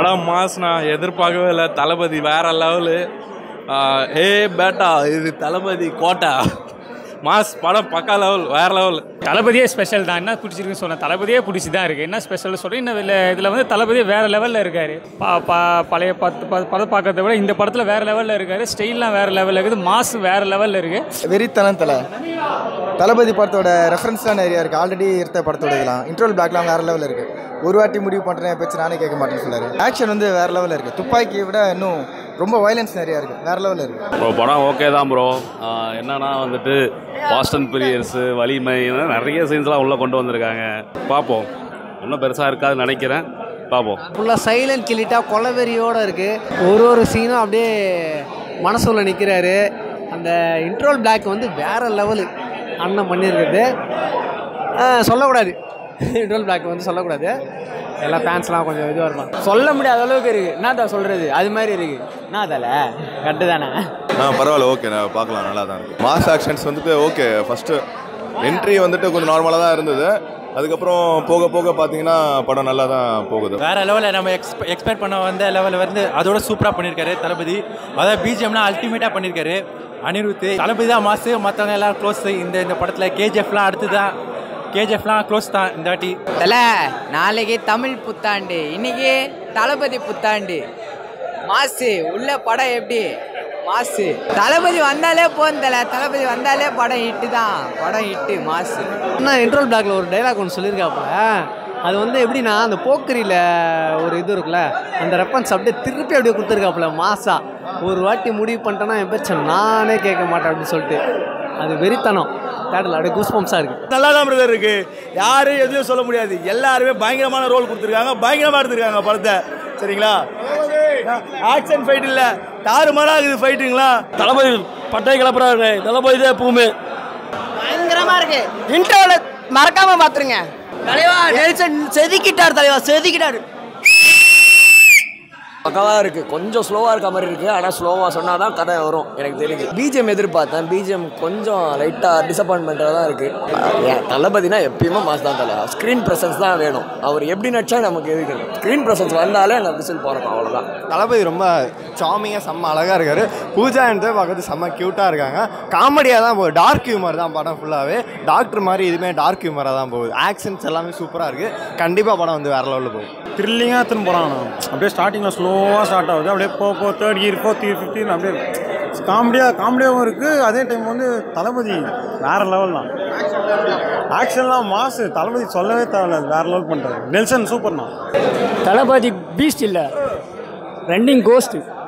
படம் மாஸ்னா எதிர்பார்க்கவே இல்லை தளபதி வேற லெவலு ஏ பேட்டா இது தளபதி கோட்டா மாஸ் படம் பக்கா லெவல் வேற லெவல் தளபதியே ஸ்பெஷல் தான் என்ன பிடிச்சிருக்குன்னு சொன்னேன் தளபதியே பிடிச்சி தான் இருக்குது என்ன ஸ்பெஷல் சொல்கிறேன் இன்னும் இதில் இதில் வந்து தளபதியே வேறு லெவலில் இருக்கார் பா பா பழைய பத்து ப- படம் பார்க்கறத விட இந்த படத்தில் வேறு லெவலில் இருக்கார் ஸ்டைல்லாம் வேறு லெவலில் இருக்குது மாஸ் வேறு லெவலில் இருக்குது வெறித்தனம் தலை தளபதி படத்தோட ரெஃபரன்ஸ்லாம் நிறையா இருக்குது ஆல்ரெடி இருந்த படத்தோட இதெல்லாம் இன்ட்ரோல் பேக்லாம் வேறு லெவலில் இருக்குது ஒரு வாட்டி முடிவு பண்ணுறேன் பேச்சு நானே கேட்க மாட்டேன்னு சொல்லாரு ஆக்ஷன் வந்து வேறு லெவலில் இருக்குது துப்பாக்கியை விட இன்னும் ரொம்ப வயலன்ஸ் நிறையா இருக்குது வேறு லெவலில் இருக்குது ப்ரோ படம் ஓகே தான் ப்ரோ என்னன்னா வந்துட்டு பாஸ்டன் பிரியர்ஸு வலிமை இதெல்லாம் நிறைய சீன்ஸ்லாம் உள்ளே கொண்டு வந்திருக்காங்க பார்ப்போம் இன்னும் பெருசாக இருக்காதுன்னு நினைக்கிறேன் பார்ப்போம் ஃபுல்லாக சைலண்ட் கிளிட்டாக கொலவெறியோடு இருக்குது ஒரு ஒரு சீனும் அப்படியே மனசுல நிற்கிறாரு அந்த இன்ட்ரோல் பிளாக் வந்து வேறு லெவலு அண்ணன் பண்ணியிருக்கிறது ஆ, சொல்லக்கூடாது இன்ட்ரோல் பிளாக் வந்து சொல்லக்கூடாது எல்லா ஃபேன்ஸ்லாம் கொஞ்சம் இதுவாக இருப்பாங்க சொல்ல முடியாத அளவுக்கு இருக்கு என்ன சொல்றது அது மாதிரி இருக்கு என்ன தல கரெக்டு தானே ஆ பரவாயில்ல ஓகே நான் பார்க்கலாம் நல்லா தான் இருக்கு மாஸ் ஆக்ஷன்ஸ் வந்துட்டு ஓகே ஃபஸ்ட்டு என்ட்ரி வந்துட்டு கொஞ்சம் நார்மலாக தான் இருந்தது அதுக்கப்புறம் போக போக பார்த்தீங்கன்னா படம் நல்லா தான் போகுது வேற லெவலில் நம்ம எக்ஸ்பெ எக்ஸ்பெக்ட் பண்ண வந்த லெவலில் வந்து அதோட சூப்பராக பண்ணியிருக்காரு தளபதி அதாவது பிஜிஎம்லாம் அல்டிமேட்டாக பண்ணியிருக்காரு அனிருத் தளபதி தான் மாசு மற்றவங்க எல்லாம் க்ளோஸ் இந்த இந்த படத்தில் கேஜிஎஃப்லாம் அடுத்து தான் கேஜிஎஃப்லாம் க்ளோஸ் தான் இந்த வாட்டி தல நாளைக்கு தமிழ் புத்தாண்டு இன்னைக்கு தளபதி புத்தாண்டு மாசு உள்ள படம் எப்படி மாசு தளபதி வந்தாலே போதும் தல தளபதி வந்தாலே படம் ஹிட்டு தான் படம் ஹிட்டு மாசு அண்ணா இன்ட்ரோல் பிளாக்ல ஒரு டைலாக் ஒன்று சொல்லியிருக்காப்புல அது வந்து எப்படின்னா அந்த போக்கரியில் ஒரு இது இருக்குல்ல அந்த ரெஃபரன்ஸ் அப்படியே திருப்பி அப்படியே கொடுத்துருக்காப்புல மாசா ஒரு வாட்டி முடிவு பண்ணிட்டேன்னா என் பேச்ச நானே கேட்க மாட்டேன் அப்படின்னு சொல்லிட்டு அது வெறித்தனம் தேட்டரில் அப்படியே கூஸ்பம்ஸாக இருக்குது நல்லா தான் பிரதர் இருக்கு யாரும் எதுவும் சொல்ல முடியாது எல்லாருமே பயங்கரமான ரோல் கொடுத்துருக்காங்க பயங்கரமா எடுத்திருக்காங்க படத்தை சரிங்களா ஆக்ஷன் ஃபைட் இல்ல தாறுமாறா இருக்குது ஃபைட்டுங்களா தளபதி பட்டை கிளப்புறாரு தளபதி தான் எப்பவுமே பயங்கரமா இருக்கு இன்டர்வல மறக்காம பாத்துருங்க தலைவா நெல்சன் செதுக்கிட்டார் தலைவா செதுக்கிட்டாரு பக்காவாக இருக்குது கொஞ்சம் ஸ்லோவாக இருக்க மாதிரி இருக்குது ஆனால் ஸ்லோவாக சொன்னால் தான் கதை வரும் எனக்கு தெரிஞ்சு பிஜிஎம் எதிர்பார்த்தேன் பிஜிஎம் கொஞ்சம் லைட்டாக டிசப்பாயின்மெண்ட்டாக தான் இருக்குது தளபதினா எப்பயுமே மாஸ் தான் தலை ஸ்க்ரீன் ப்ரெசன்ஸ் தான் வேணும் அவர் எப்படி நடிச்சா நமக்கு எதுக்கு ஸ்க்ரீன் ப்ரெசன்ஸ் வந்தாலே எனக்கு விசில் போகிறோம் அவ்வளோதான் தளபதி ரொம்ப சாமிங்காக செம்ம அழகாக இருக்காரு பூஜா என்று பார்க்கறது செம்ம க்யூட்டாக இருக்காங்க காமெடியாக தான் போகுது டார்க் ஹியூமர் தான் படம் ஃபுல்லாகவே டாக்டர் மாதிரி இதுவுமே டார்க் ஹியூமராக தான் போகுது ஆக்ஷன்ஸ் எல்லாமே சூப்பராக இருக்குது கண்டிப்பாக படம் வந்து வேறு லெவலில் போகும் த்ரில்லிங்காக எடுத்துன்னு போகிறான் அப்படியே ஸ்டார்டிங்கில் ஸ்லோவாக ஸ்டார்ட் ஆகுது அப்படியே போ போ third year fourth year fifth அப்படியே காமெடியாக காமெடியாகவும் இருக்குது அதே டைம் வந்து தளபதி வேறு லெவல் தான் ஆக்ஷன்லாம் மாசு தளபதி சொல்லவே தேவையில்ல வேறு லெவல் பண்ணுறாரு நெல்சன் சூப்பர்ண்ணா தளபதி பீஸ்ட் இல்லை ரன்னிங் கோஸ்ட்டு